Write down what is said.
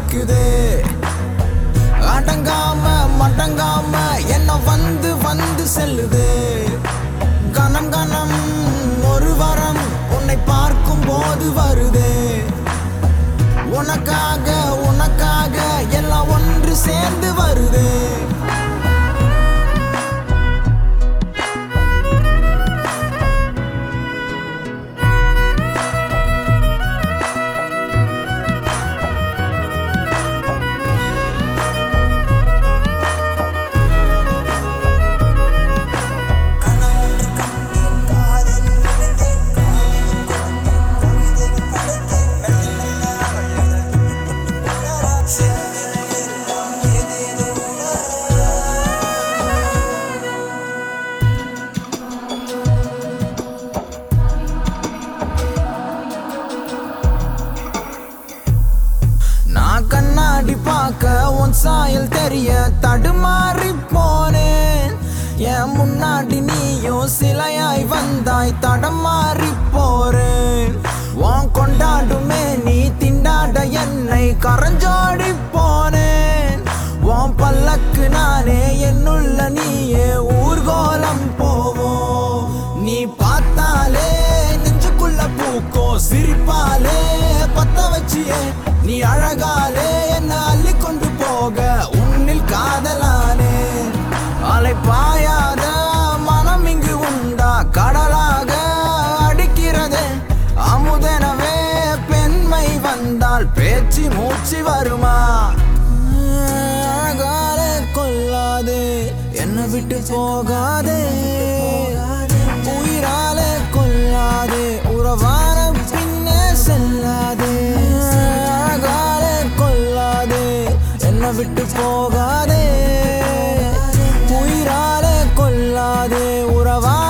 அடிக்குதே அடங்காம மடங்காம என்ன வந்து வந்து செல்லுது கணம் கணம் ஒரு வரம் உன்னை பார்க்கும் போது வருதே உனக்காக உனக்காக எல்லாம் ஒன்று சேர்ந்து வருதே நான் கண்ணாடி பார்க்க உன் சாயல் தெரிய தடுமாறி போனேன் என் முன்னாடி நீயும் சிலையாய் வந்தாய் தடமாறி போறேன் உன் கொண்டாடுமே நீ திண்டாட என்னை கரஞ்சோடி போனேன் உன் பல்லக்கு நானே என்னுள்ள நீயே ஊர்கோலம் போவோம் நீ பார்த்தாலே நெஞ்சுக்குள்ள பூக்கோ சிரிப்பாலே பத்த வச்சியே நீ அழகாலே என்ன அள்ளி கொண்டு போக உன்னில் காதலானே அலை பாயாத மனம் இங்கு உண்டா கடலாக அடிக்கிறதே அமுதனவே பெண்மை வந்தால் பேச்சு மூச்சு வருமா அழகாலே கொல்லாதே என்னை விட்டு போகாதே உயிராலே கொல்லாதே உறவான பின்னே செல்லாதே அழகாலே கொல்லாதே என்னை விட்டு போகாதே உயிராலே கொல்லாதே உறவான